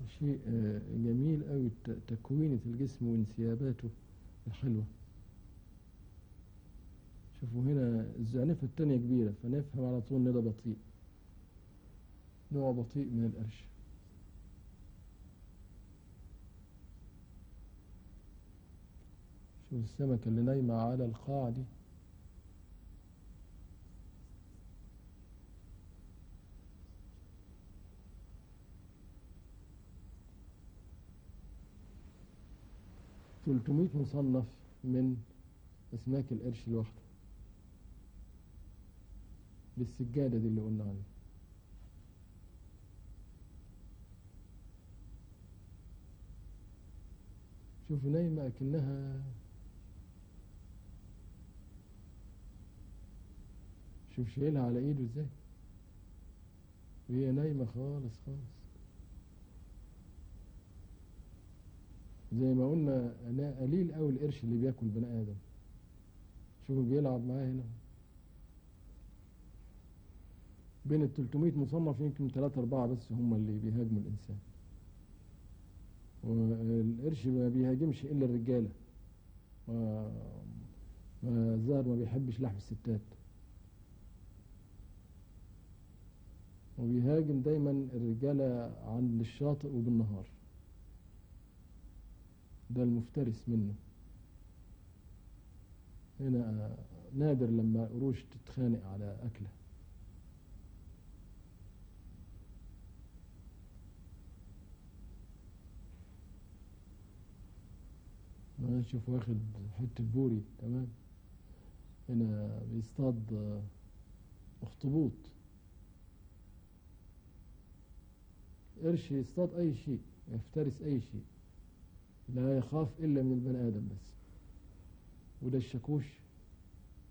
شيء آه، جميل قوي تكوينة الجسم وانسياباته الحلوة شوفوا هنا الزعنفة التانية كبيرة فنفهم على طول ان ده بطيء نوع بطيء من القرش شوف السمكة اللي نايمة على القاع دي تلتمية مصنف من أسماك القرش الواحدة بالسجادة دي اللي قلنا عنها شوفوا نايمة أكنها شوف شايلها على ايده ازاي وهي نايمة خالص خالص زي ما قلنا انا قليل قوي القرش اللي بياكل بني ادم شوفوا بيلعب معاه هنا بين ال 300 مصنف يمكن 3 4 بس هم اللي بيهاجموا الانسان والقرش ما بيهاجمش الا الرجاله ما ما الظاهر ما بيحبش لحم الستات وبيهاجم دايما الرجالة عند الشاطئ وبالنهار ده المفترس منه هنا نادر لما قروش تتخانق على أكله نشوف واخد حتة بوري تمام هنا بيصطاد اخطبوط قرش يصطاد أي شيء يفترس أي شيء لا يخاف إلا من البني آدم بس وده الشاكوش